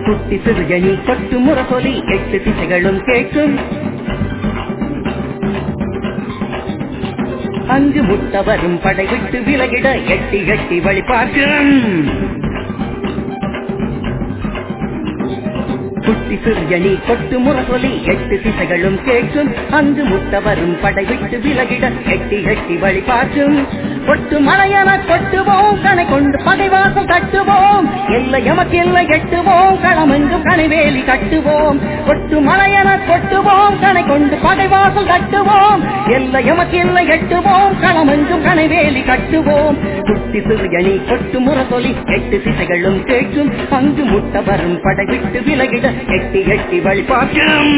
குட்டி சிறுகணி கொட்டு முரசொலி எட்டு திசைகளும் கேட்கும் அங்கு முட்ட வரும் படை விட்டு விலகிட எட்டி எட்டி வழி பார்க்கும் குட்டி சிறுகணி கொட்டு முரசொலி எட்டு திசைகளும் கேட்கும் அங்கு முட்ட வரும் படை விட்டு விலகிட எட்டி எட்டி வழி பார்க்கும் கொட்டு மலையென கொட்டுவோம் கணை கொண்டு பகைவாசம் கட்டுவோம் எல்லை எமக்கு எல்லை எட்டுவோம் களமெங்கும் கனைவேலி கட்டுவோம் கொட்டு மலையென கொட்டுவோம் கணை கொண்டு பகைவாசம் கட்டுவோம் எல்லை எமக்கு எல்லை எட்டுவோம் களமெங்கும் கனைவேலி கட்டுவோம் குட்டி சிறுகணி கொட்டு முரசொலி எட்டு திசைகளும் கேட்கும் அங்கு முட்ட வரும் படை விட்டு விலகிட எட்டி எட்டி வழி பார்க்கும்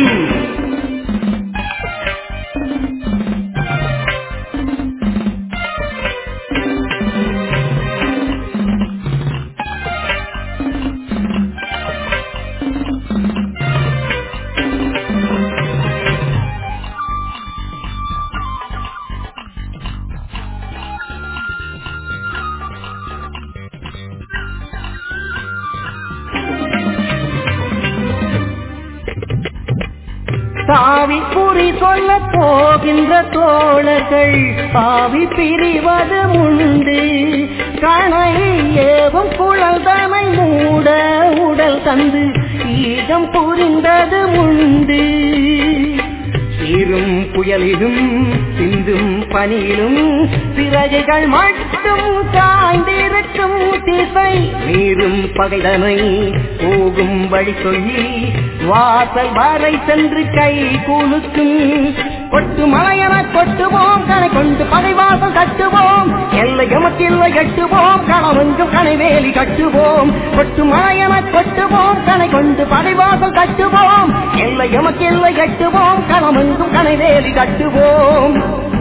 சாவி குறி சொல்ல போகின்ற தோழர்கள் ஆவி பிரிவது முண்டு கணை ஏவும் குழல் தனை மூட உடல் தந்து ஈகம் புரிந்தது முண்டு சீரும் புயலிலும் சிந்தும் பனியிலும் சிறகுகள் மட்டும் காய்ந்திருக்கும் திசை நீரும் பகைதனை போகும் வழி சொல்லி வாசல் வரை சென்று கை குலுக்கும் கொட்டு மலையென கொட்டுவோம் கனை கொண்டு பகைவாசல் கட்டுவோம் எல்லை எமக்கு இல்லை கட்டுவோம் களவெங்கும் கனைவேலி கட்டுவோம் கொட்டு மலையென கொட்டுவோம் கனை கொண்டு பகைவாசல் கட்டுவோம் எல்லை எமக்கு இல்லை கட்டுவோம் களமெங்கும் கனைவேலி கட்டுவோம்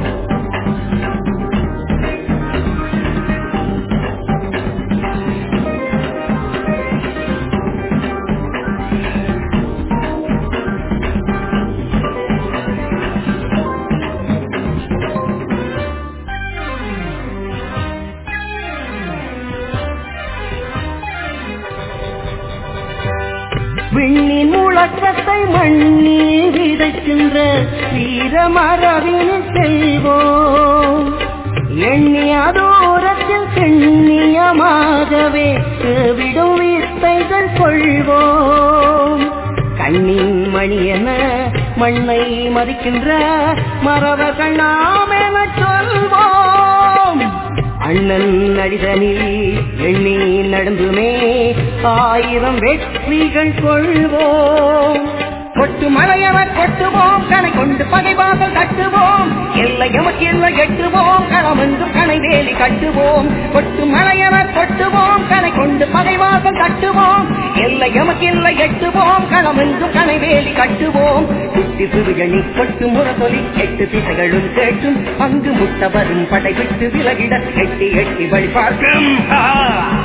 விண்ணின் முழக்கத்தை மண்ணில் விதைக்கின்ற வீரமரவின் செல்வோம் எண்ணிய தூரத்தில் செண்ணியமாகவே விடும் வித்தைகள் கொள்வோம் கண்ணின் மணி என மண்ணை மதிக்கின்ற மறவர்கள் நாம் என சொல்வோம் அண்ணன் அடிதனில் எண்ணி நடந்துமே ஆயிரம் வெற்றிகள் கொள்வோம் கொட்டு மலையவ கொட்டுவோம் கனை கொண்டு பகைவாசல் கட்டுவோம் எல்லை எமக்கு எல்லை எட்டுவோம் களமெங்கும் கனை வேலி கட்டுவோம் கொட்டு மலையவ கொட்டுவோம் கனை கொண்டு பகைவாசல் கட்டுவோம் எல்லை எமக்கு எல்லை எட்டுவோம் களமெங்கும் கனை வேலி கட்டுவோம் குட்டி சிறுகணி கொட்டு முரசொலி எட்டு திசைகளும் கேட்டும் அங்கு முட்ட வரும் படை விட்டு விலகிட எட்டி எட்டி வழி பார்க்கும் ஆ!